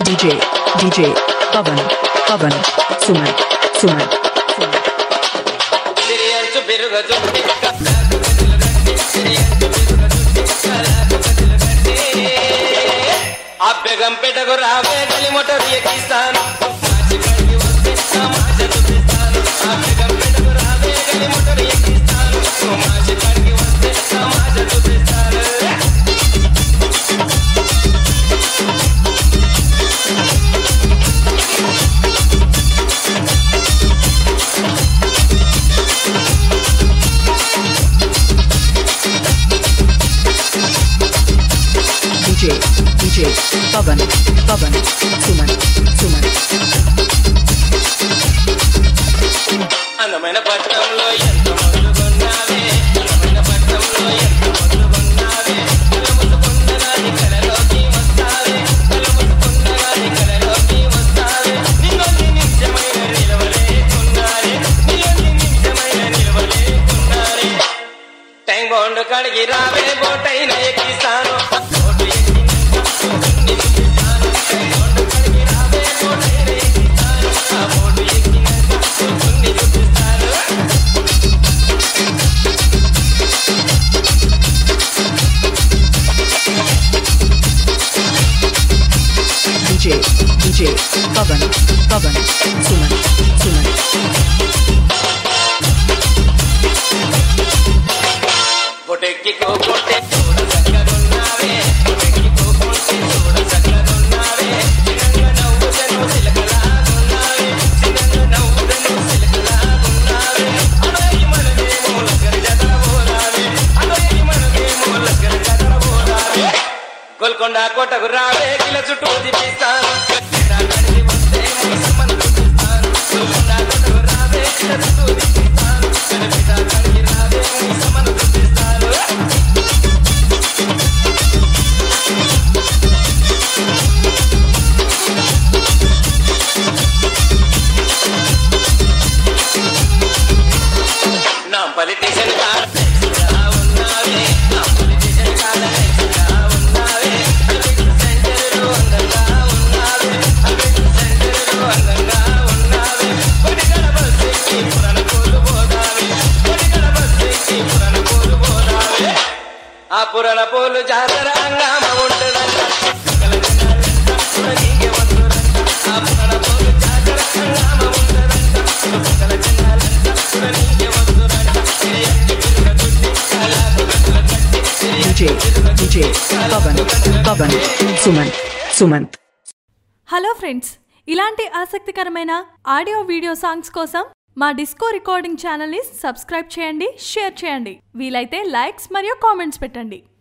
DJ, DJ, Pavan, Pavan, Suman, Suman, Suman. తిరియంచు బిరుగజు అభ్యగం పెట్టకు రావే గలి motor ఎక్కిస్తాను మాచి కడిగి వస్తే సమాజ చూపిస్తాను అభ్యగం పెట్టకు రావే గలి మొటర్ ఎక్కిస్తాను మాచి కడిగి వస్తే సమాజ చూపిస్తాను DJ, DJ, Pavan, Pavan, Suman, Suman. అందమైన పట్టణంలో ఎంత మొదలుగొన్నావే అందమైన పట్టణంలో ఎంత మొదలుగొన్నావే కలముసుకున్నగాని కలలోకి వస్తావే కలముసుకున్నగాని కలలోకి వస్తావే నిన్నొన్ని నిమిషమైన నిలవలేకున్నారే నిన్నొన్ని నిమిషమైన నిలవలేకున్నారే టైం బాండ్ కడిగి రావే బోటైన ఎక్కిస్తాను బోటు ఎక్కినాక కొన్ని చూపిస్తాను టైం బాండ్ కడిగి రావే బోటైన ఎక్కిస్తాను ఆ బోటు ఎక్కినాక కొన్ని చూపిస్తాను DJ, DJ, Pavan, Pavan, Suman, Suman. బొటెక్కి కోకుంటే చూడ చక్కరున్నావే బొటెక్కి కోకుంటే చూడ చక్కరున్నావే చిన్నంగా నవ్వుతను సిలకలాగున్నావే చిన్నంగా నవ్వుతను సిలకలాగున్నావే అడవి మనదే మూలకరి జతల పోరావే అడవి మనదే మూలకరి జతల పోరావే గోల్కొండ కోటకు రావే కిల చుట్టూ తిప్పిస్తాను గట్టిగా కడిగి వస్తే ముసమ్మను చూపిస్తాను గోల్కొండ కోటకు రావే కిల చుట్టూ తిప్పిస్తాను గట్టిగా కడిగి రావే ముసమ్మను చూపిస్తాను నా పొలిటీషియన్ కాదా ఉన్నావే నా పొలిటీషియన్ కాదా ఉన్నావే అబిట్ సెంటర్లో అందంగా ఉన్నావే అబిట్ సెంటర్లో అందంగా ఉన్నావే కొడిగడ బస్ ఎక్కి పురణ కోలు పోదావే కొడిగడ బస్ ఎక్కి పురణ కోలు పోదావే ఆ పురణ పోలు జాతర అంగామ ఉంటుందంట సకల జనాలంట పురనీకే వస్తురంట ఆ పురణ పోలు జాతర అంగామ ఉంటుందంట సకల జనాలంట పురనీకే వస్తురంట తిరియంటి తిరుగ చుట్టి కలాపు గట్ల కట్టి DJ, DJ, Pavan, Pavan, Suman, Sumant. Hello friends ఇలాంటి ఆసక్తికరమైన ఆడియో వీడియో సాంగ్స్ కోసం మా డిస్కో రికార్డింగ్ ఛానల్ని సబ్స్క్రైబ్ చేయండి షేర్ చేయండి వీలైతే లైక్స్ మరియు కామెంట్స్ పెట్టండి